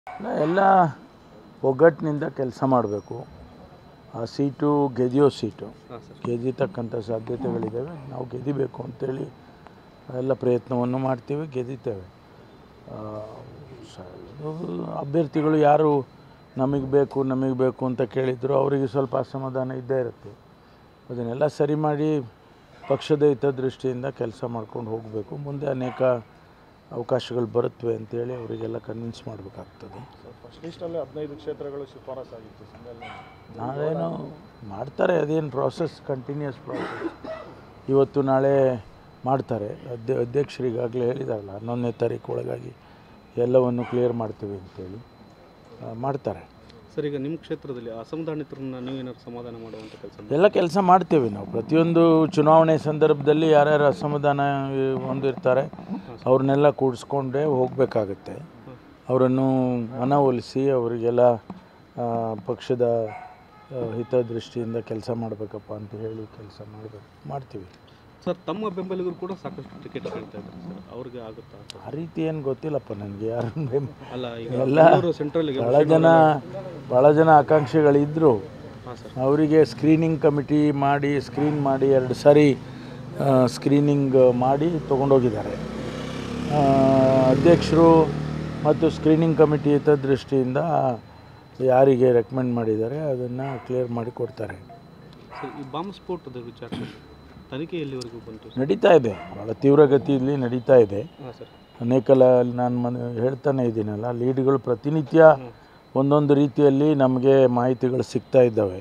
ಇಲ್ಲ, ಎಲ್ಲ ಒಗ್ಗಟ್ಟಿನಿಂದ ಕೆಲಸ ಮಾಡಬೇಕು ಆ ಸೀಟು ಗೆದಿಯೋ ಸೀಟು ಹಾಂ ಸರ್ ಗೆದಿತಕ್ಕಂಥ ಸಾಧ್ಯತೆಗಳಿದ್ದಾವೆ ನಾವು ಗೆದಿಬೇಕು ಅಂತೇಳಿ ಎಲ್ಲ ಪ್ರಯತ್ನವನ್ನು ಮಾಡ್ತೀವಿ ಗೆದಿತೇವೆ ಆ, ಸ- ಇದು ಅಭ್ಯರ್ಥಿಗಳು ಯಾರು ನಮಗೆ ಬೇಕು ನಮಗೆ ಬೇಕು ಅಂತ ಕೇಳಿದ್ರು ಅವರಿಗೆ ಸ್ವಲ್ಪ ಅಸಮಾಧಾನ ಇದ್ದೇ ಇರುತ್ತೆ ಅದನ್ನೆಲ್ಲ ಸರಿ ಮಾಡಿ ಪಕ್ಷದ ಹಿತದೃಷ್ಟಿಯಿಂದ ಕೆಲಸ ಮಾಡ್ಕೊಂಡು ಹೋಗಬೇಕು ಮುಂದೆ ಅನೇಕ ಅವಕಾಶಗಳು ಬರುತ್ತವೆ ಅಂತೇಳಿ ಅವರಿಗೆಲ್ಲ ಕನ್ವಿನ್ಸ್ ಮಾಡಬೇಕಾಗ್ತದೆ ಫಸ್ಟ್ ಲಿಸ್ಟಲ್ಲಿ ಹದಿನೈದು ಕ್ಷೇತ್ರಗಳು ಶಿಫಾರಸ್ಸಾಗಿತ್ತು ಸಿಂಗಲ್ ನಾಳೆನೋ ಮಾಡ್ತಾರೆ ಅದೇನು ಪ್ರಾಸೆಸ್ ಕಂಟಿನ್ಯೂಸ್ ಪ್ರಾಸೆಸ್ ಇವತ್ತು ನಾಳೆ ಮಾಡ್ತಾರೆ ಅಧ್ಯ ಅಧ್ಯಕ್ಷರು ಈಗಾಗಲೇ ಹೇಳಿದಾರಲ್ಲ ಹನ್ನೊಂದನೇ ತಾರೀಕು ಒಳಗಾಗಿ ಎಲ್ಲವನ್ನು ಕ್ಲಿಯರ್ ಮಾಡ್ತೀವಿ ಅಂತೇಳಿ ಆ, ಮಾಡ್ತಾರೆ ಸರ್ ಈಗ ನಿಮ್ಮ ಕ್ಷೇತ್ರದಲ್ಲಿ ಅಸಮಾಧಾನಿತರನ್ನ ನೀವೇನಾದ್ರು ಸಮಾಧಾನ ಮಾಡುವಂಥ ಕೆಲಸ ಎಲ್ಲ ಕೆಲಸ ಮಾಡ್ತೇವೆ ನಾವು ಪ್ರತಿಯೊಂದು ಚುನಾವಣೆ ಸಂದರ್ಭದಲ್ಲಿ ಯಾರ್ಯಾರು ಅಸಮಾಧಾನ ಹೊಂದಿರ್ತಾರೆ ಅವ್ರನ್ನೆಲ್ಲ ಕೂಡಿಸ್ಕೊಂಡೇ ಹೋಗಬೇಕಾಗತ್ತೆ ಅವರನ್ನು ಮನವೊಲಿಸಿ ಅವರಿಗೆಲ್ಲ ಆ, ಪಕ್ಷದ ಆ, ಹಿತದೃಷ್ಟಿಯಿಂದ ಕೆಲಸ ಮಾಡಬೇಕಪ್ಪ ಅಂತ ಹೇಳಿ ಕೆಲಸ ಮಾಡಬೇಕು ಮಾಡ್ತೀವಿ ಸರ್ ತಮ್ಮ ಬೆಂಬಲಿಗರು ಕೂಡ ಸಾಕಷ್ಟು ಟಿಕೆಟ್ ಕೇಳ್ತಾ ಇದ್ದಾರೆ ಸರ್ ಅವ್ರಿಗೆ ಆಗುತ್ತಾ ಅಂತ? ಆ ರೀತಿ ಏನು ಗೊತ್ತಿಲ್ಲಪ್ಪ ನನಗೆ ಯಾರನ್ನ ಬೆಂಬ ಅಲ್ಲ ಈಗ ಎಲ್ಲ ಸೆಂಟ್ರಲ್ಗೆ ಭಾಳ ಜನ ಭಾಳ ಜನ ಆಕಾಂಕ್ಷಿಗಳಿದ್ದರು ಹಾಂ ಸರ್ ಅವರಿಗೆ ಸ್ಕ್ರೀನಿಂಗ್ ಕಮಿಟಿ ಮಾಡಿ ಸ್ಕ್ರೀನ್ ಮಾಡಿ ಎರಡು ಸಾರಿ ಸ್ಕ್ರೀನಿಂಗ್ ಮಾಡಿ ತೊಗೊಂಡೋಗಿದ್ದಾರೆ ಆ, ಅಧ್ಯಕ್ಷರು ಮತ್ತು ಸ್ಕ್ರೀನಿಂಗ್ ಕಮಿಟಿ ಹಿತದೃಷ್ಟಿಯಿಂದ ಯಾರಿಗೆ ರೆಕಮೆಂಡ್ ಮಾಡಿದ್ದಾರೆ ಅದನ್ನು ಕ್ಲಿಯರ್ ಮಾಡಿ ಕೊಡ್ತಾರೆ ಸರ್ ಈ ಬಾಂಬ್ ಸ್ಫೋಟದ ವಿಚಾರದಲ್ಲಿ ತನಿಖೆ ಎಲ್ಲಿವರೆಗೂ ಬಂತು ನಡೀತಾ ಇದೆ ಭಾಳ ತೀವ್ರಗತಿಯಲ್ಲಿ ನಡೀತಾ ಇದೆ ಹಾಂ ಸರ್ ಅನೇಕ ಲ ನಾನು ಮನೆ ಹೇಳ್ತಾನೆ ಇದ್ದೀನಲ್ಲ ಲೀಡ್ಗಳು ಪ್ರತಿನಿತ್ಯ ಒಂದೊಂದು ರೀತಿಯಲ್ಲಿ ನಮಗೆ ಮಾಹಿತಿಗಳು ಸಿಗ್ತಾ ಇದ್ದಾವೆ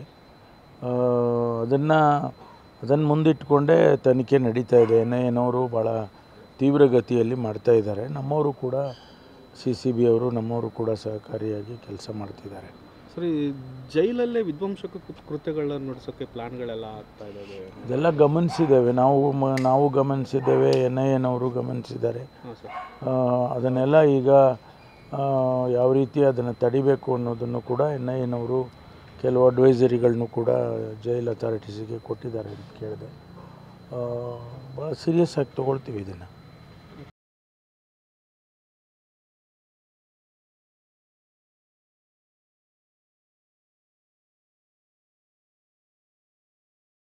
ಅದನ್ನು ಅದನ್ನು ಮುಂದಿಟ್ಕೊಂಡೇ ತನಿಖೆ ನಡೀತಾ ಇದೆ ಎನ್ ಐ ಎನವರು ಭಾಳ ತೀವ್ರಗತಿಯಲ್ಲಿ ಮಾಡ್ತಾ ಇದ್ದಾರೆ ನಮ್ಮವರು ಕೂಡ ಸಿ ಸಿ ಬಿ ಅವರು ನಮ್ಮವರು ಕೂಡ ಸಹಕಾರಿಯಾಗಿ ಕೆಲಸ ಮಾಡ್ತಿದ್ದಾರೆ ಸರ್ ಈ ಜೈಲಲ್ಲೇ ವಿಧ್ವಂಸಕ ಕೃ- ಕೃತ್ಯಗಳನ್ನ ನಡೆಸೋಕ್ಕೆ ಪ್ಲಾನ್ಗಳೆಲ್ಲ ಆಗ್ತಾ ಇದ್ದಾವೆ ಇದೆಲ್ಲ ಗಮನಿಸಿದ್ದೇವೆ ನಾವು ಮ ನಾವು ಗಮನಿಸಿದ್ದೇವೆ ಎನ್ ಐ ಎನವರು ಗಮನಿಸಿದ್ದಾರೆ ಹಾಂ ಸರ್ ಆ, ಅದನ್ನೆಲ್ಲ ಈಗ ಆ, ಯಾವ ರೀತಿ ಅದನ್ನು ತಡಿಬೇಕು ಅನ್ನೋದನ್ನು ಕೂಡ ಎನ್ ಐ ಎನವರು ಕೆಲವು ಅಡ್ವೈಸರಿಗಳನ್ನು ಕೂಡ ಜೈಲ್ ಅಥಾರಿಟೀಸಿಗೆ ಕೊಟ್ಟಿದ್ದಾರೆ ಅಂತ ಕೇಳಿದೆ ಭಾಳ ಸೀರಿಯಸ್ ಆಗಿ ತೊಗೊಳ್ತೀವಿ ಇದನ್ನು